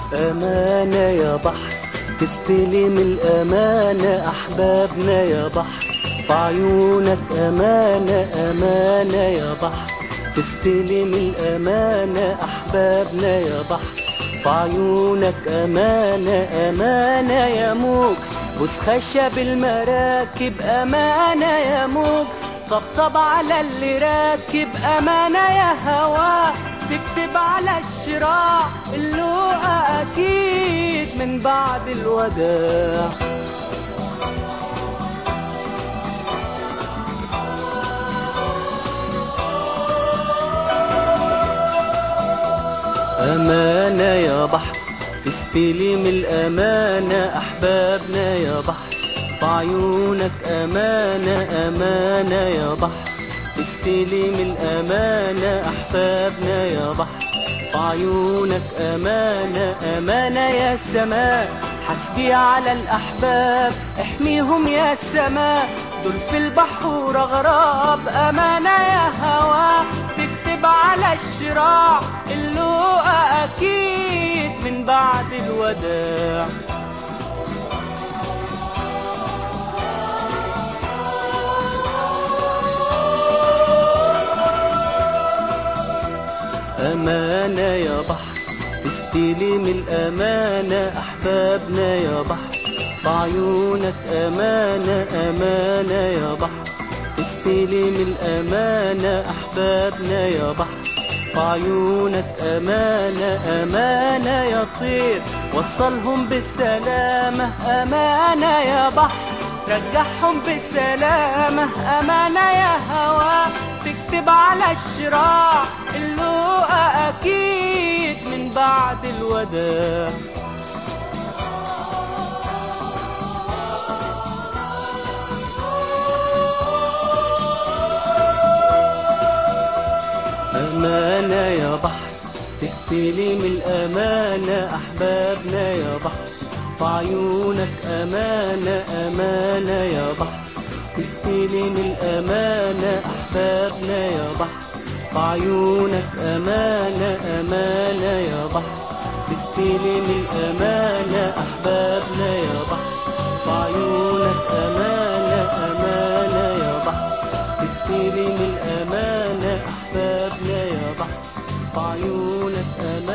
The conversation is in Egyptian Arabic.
أمانة يا بحر تستلم الأمانة أحبابنا يا بحر في عيونك أمانة أمانة يا بحر تستلم الأمانة أحبابنا يا بحر في عيونك أمانة أمانة يا موج بص خشب المراكب أمانة يا موج طبطب على اللي راكب أمانة يا هوا تكتب على الشراع اللقا أكيد من بعد الوداع أمانة يا بحر تستلم الأمانة أحبابنا يا بحر في عيونك أمانة أمانة يا بحر تستلم الأمانة أحبابنا يا بحر في عيونك أمانة أمانة يا السماء حسبي على الأحباب احميهم يا السماء دول في البحر غراب أمانة يا هوا تكتب على الشراع اللقا أكيد من بعد الوداع أمانة يا بحر تستلم الأمانة أحبابنا يا بحر في عيونك أمانة أمانة يا بحر تستلم الأمانة أحبابنا يا بحر في عيونك أمانة أمانة يا طير وصلهم بالسلامة أمانة يا بحر رجعهم بالسلامة أمانة يا هوا تكتب على الشراع اللقا أكيد من بعد الوداع أمانة يا بحر تستلم الأمانة أحبابنا يا بحر في عيونك أمانة أمانة يا بحر تستلم الأمانة أحبابنا يا بحر في عيونك أمانة أمانة يا بحر تستلم الأمانة أحبابنا يا بحر في عيونك أمانة أمانة يا بحر تستلم الأمانة أحبابنا يا بحر في عيونك أمانة